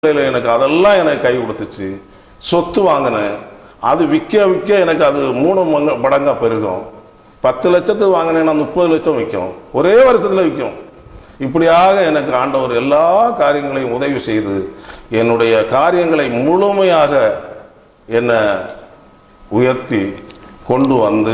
சூழ்நிலையில் எனக்கு அதெல்லாம் எனக்கு கை கொடுத்துச்சு சொத்து வாங்கினேன் அது விற்க விற்க எனக்கு அது மூணு மங்க மடங்கா பெருகும் பத்து லட்சத்துக்கு வாங்கினேன்னா முப்பது லட்சம் விற்கும் ஒரே வருஷத்தில் விற்கும் இப்படியாக எனக்கு ஆண்டவர் எல்லா காரியங்களையும் உதவி செய்து என்னுடைய காரியங்களை முழுமையாக என்னை உயர்த்தி கொண்டு வந்து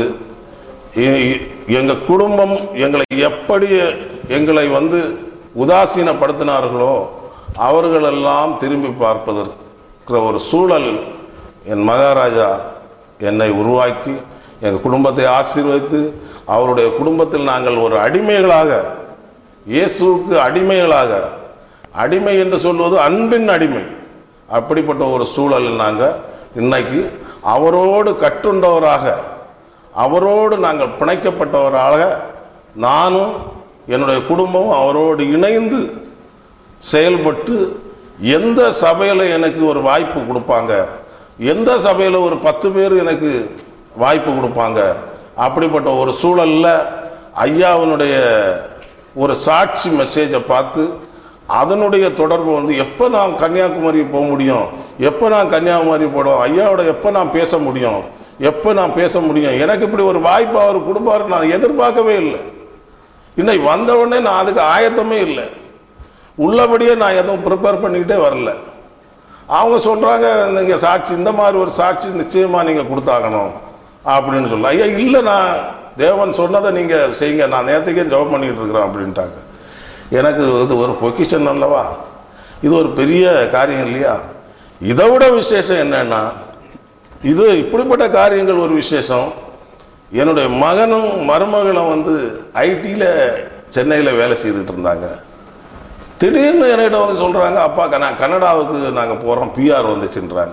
எங்கள் குடும்பம் எங்களை எப்படி எங்களை வந்து உதாசீனப்படுத்தினார்களோ அவர்களெல்லாம் திரும்பி பார்ப்பதற்கிற ஒரு சூழல் என் மகாராஜா என்னை உருவாக்கி எங்கள் குடும்பத்தை ஆசீர்வதித்து அவருடைய குடும்பத்தில் நாங்கள் ஒரு அடிமைகளாக இயேசுவுக்கு அடிமைகளாக அடிமை என்று சொல்வது அன்பின் அடிமை அப்படிப்பட்ட ஒரு சூழலில் நாங்கள் இன்னைக்கு அவரோடு கட்டுண்டவராக அவரோடு நாங்கள் பிணைக்கப்பட்டவராக நானும் என்னுடைய குடும்பமும் அவரோடு இணைந்து செயல்பட்டு எந்த சபையில் எனக்கு ஒரு வாய்ப்பு கொடுப்பாங்க எந்த சபையில் ஒரு பத்து பேர் எனக்கு வாய்ப்பு கொடுப்பாங்க அப்படிப்பட்ட ஒரு சூழலில் ஐயாவினுடைய ஒரு சாட்சி மெசேஜை பார்த்து அதனுடைய தொடர்பு வந்து எப்போ நான் கன்னியாகுமரி போக முடியும் எப்போ நான் கன்னியாகுமரி போடும் ஐயாவோட எப்போ நான் பேச முடியும் எப்போ நான் பேச முடியும் எனக்கு இப்படி ஒரு வாய்ப்பு அவர் கொடுப்பாரு நான் எதிர்பார்க்கவே இல்லை இன்னைக்கு வந்த உடனே நான் அதுக்கு ஆயத்தமே இல்லை உள்ளபடியே நான் எதுவும் ப்ரிப்பேர் பண்ணிக்கிட்டே வரல அவங்க சொல்கிறாங்க நீங்கள் சாட்சி இந்த மாதிரி ஒரு சாட்சி நிச்சயமாக நீங்கள் கொடுத்தாகணும் அப்படின்னு சொல்ல ஐயா இல்லை நான் தேவன் சொன்னதை நீங்கள் செய்யுங்க நான் நேற்றுக்கே ஜெபம் பண்ணிக்கிட்டு இருக்கிறேன் அப்படின்ட்டாங்க எனக்கு இது ஒரு பொக்கிஷன் அல்லவா இது ஒரு பெரிய காரியம் இல்லையா இதை விட விசேஷம் என்னன்னா இது இப்படிப்பட்ட காரியங்கள் ஒரு விசேஷம் என்னுடைய மகனும் மருமகளும் வந்து ஐடியில் சென்னையில் வேலை செய்துட்டு இருந்தாங்க திடீர்னு என்கிட்ட வந்து சொல்கிறாங்க அப்பா க- நான் கனடாவுக்கு நாங்கள் போகிறோம் பிஆர் வந்துச்சுன்றாங்க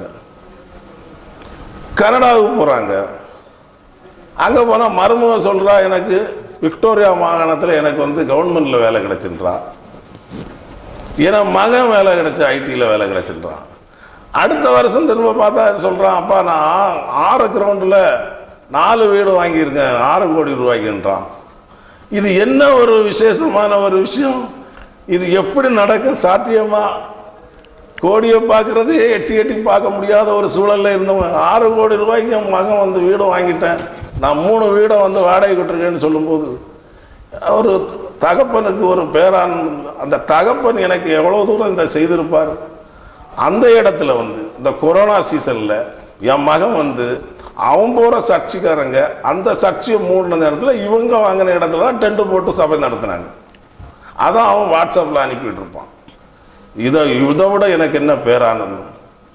கனடாவுக்கு போகிறாங்க அங்கே போனால் மருமக சொல்கிறா எனக்கு விக்டோரியா மாகாணத்தில் எனக்கு வந்து கவர்மெண்ட்டில் வேலை கிடைச்சின்றான் ஏன்னா மகன் வேலை கிடைச்சி ஐடியில் வேலை கிடைச்சின்றான் அடுத்த வருஷம் திரும்ப பார்த்தா சொல்கிறான் அப்பா நான் ஆறு கிரவுண்டில் நாலு வீடு வாங்கியிருக்கேன் ஆறு கோடி ரூபாய்க்குன்றான் இது என்ன ஒரு விசேஷமான ஒரு விஷயம் இது எப்படி நடக்க சாத்தியமா கோடியை பார்க்கறதே எட்டி எட்டி பார்க்க முடியாத ஒரு சூழல்ல இருந்தவன் ஆறு கோடி ரூபாய்க்கு என் மகன் வந்து வீடு வாங்கிட்டேன் நான் மூணு வீடை வந்து வாடகை விட்டுருக்கேன்னு சொல்லும்போது ஒரு தகப்பனுக்கு ஒரு பேரான் அந்த தகப்பன் எனக்கு எவ்வளோ தூரம் இந்த செய்திருப்பார் அந்த இடத்துல வந்து இந்த கொரோனா சீசனில் என் மகன் வந்து அவன் போகிற சர்ச்சுக்காரங்க அந்த சர்ச்சையை மூடின நேரத்தில் இவங்க வாங்கின இடத்துல தான் டென்ட் போட்டு சபை நடத்தினாங்க அதான் அவன் வாட்ஸ்அப்பில் அனுப்பிட்டு இருப்பான் இதை இதை விட எனக்கு என்ன பேரானந்தம்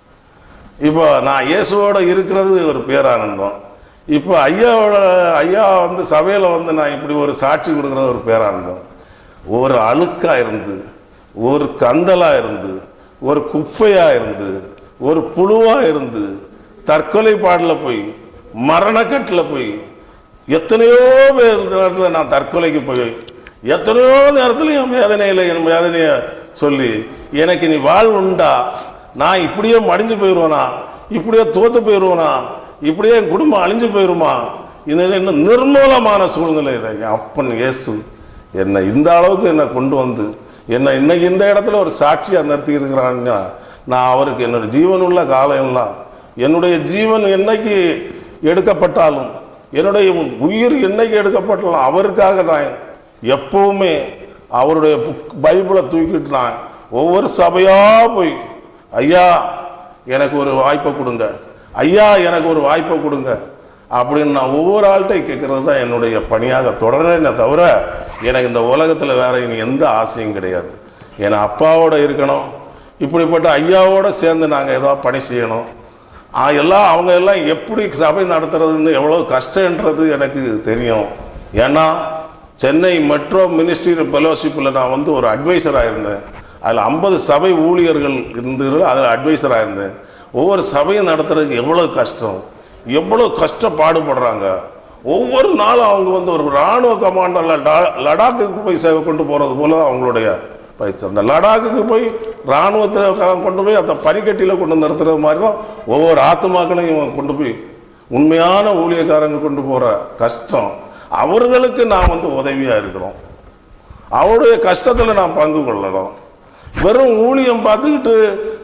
இப்போ நான் இயேசுவோட இருக்கிறது ஒரு பேரானந்தம் இப்போ ஐயாவோட ஐயா வந்து சபையில் வந்து நான் இப்படி ஒரு சாட்சி கொடுக்குறது ஒரு பேரானந்தம் ஒரு அழுக்கா இருந்து ஒரு கந்தலா இருந்து ஒரு குப்பையா இருந்து ஒரு புழுவா இருந்து தற்கொலை பாடல போய் மரணக்கட்டில் போய் எத்தனையோ பேர் இந்த நேரத்தில் நான் தற்கொலைக்கு போய் எத்தனையோ நேரத்தில் என் வேதனையில் என் வேதனையை சொல்லி எனக்கு நீ வாழ்வுண்டா நான் இப்படியே மடிஞ்சு போயிடுவேனா இப்படியே தோத்து போயிடுவேனா இப்படியே என் குடும்பம் அழிஞ்சு போயிடுமா இது என்ன நிர்மூலமான சூழ்நிலை என் அப்பன் இயேசு என்னை இந்த அளவுக்கு என்னை கொண்டு வந்து என்னை இன்னைக்கு இந்த இடத்துல ஒரு சாட்சியாக நிறுத்தி இருக்கிறான்னா நான் அவருக்கு என்னோட ஜீவனுள்ள காலம் எல்லாம் என்னுடைய ஜீவன் என்னைக்கு எடுக்கப்பட்டாலும் என்னுடைய உயிர் என்னைக்கு எடுக்கப்பட்டாலும் அவருக்காக நான் எப்பவுமே அவருடைய புக் பைபிளை தூக்கிட்டு நான் ஒவ்வொரு சபையா போய் ஐயா எனக்கு ஒரு வாய்ப்பை கொடுங்க ஐயா எனக்கு ஒரு வாய்ப்பை கொடுங்க அப்படின்னு நான் ஒவ்வொரு ஆள்கிட்டையும் கேட்கறது தான் என்னுடைய பணியாக தொடரேனே தவிர எனக்கு இந்த உலகத்தில் வேற இனி எந்த ஆசையும் கிடையாது என் அப்பாவோட இருக்கணும் இப்படிப்பட்ட ஐயாவோட சேர்ந்து நாங்கள் ஏதோ பணி செய்யணும் ஆ, எல்லாம் அவங்க எல்லாம் எப்படி சபை நடத்துறதுன்னு எவ்வளோ கஷ்டன்றது எனக்கு தெரியும் ஏன்னா சென்னை மெட்ரோ மினிஸ்ட்ரி ஃபெலோஷிப்பில் நான் வந்து ஒரு அட்வைசராக இருந்தேன் அதில் ஐம்பது சபை ஊழியர்கள் இருந்து அதில் அட்வைசராக இருந்தேன் ஒவ்வொரு சபையும் நடத்துறதுக்கு எவ்வளோ கஷ்டம் எவ்வளோ கஷ்டப்பாடுபடுறாங்க ஒவ்வொரு நாளும் அவங்க வந்து ஒரு இராணுவ கமாண்டரில் லடாக்குக்கு போய் சேவை கொண்டு போகிறது போல அவங்களுடைய பயிற்சி அந்த லடாக்குக்கு போய் இராணுவத்தை க- கொண்டு போய் அந்த பனிக்கட்டியில் கொண்டு வந்து நிறுத்துறது மாதிரி தான் ஒவ்வொரு ஆத்துமாக்களையும் இவங்க கொண்டு போய் உண்மையான ஊழியக்காரங்க கொண்டு போகிற கஷ்டம் அவர்களுக்கு நான் வந்து உதவியாக இருக்கிறோம் அவருடைய கஷ்டத்தில் நான் பங்கு கொள்ளணும் வெறும் ஊழியம் பார்த்துக்கிட்டு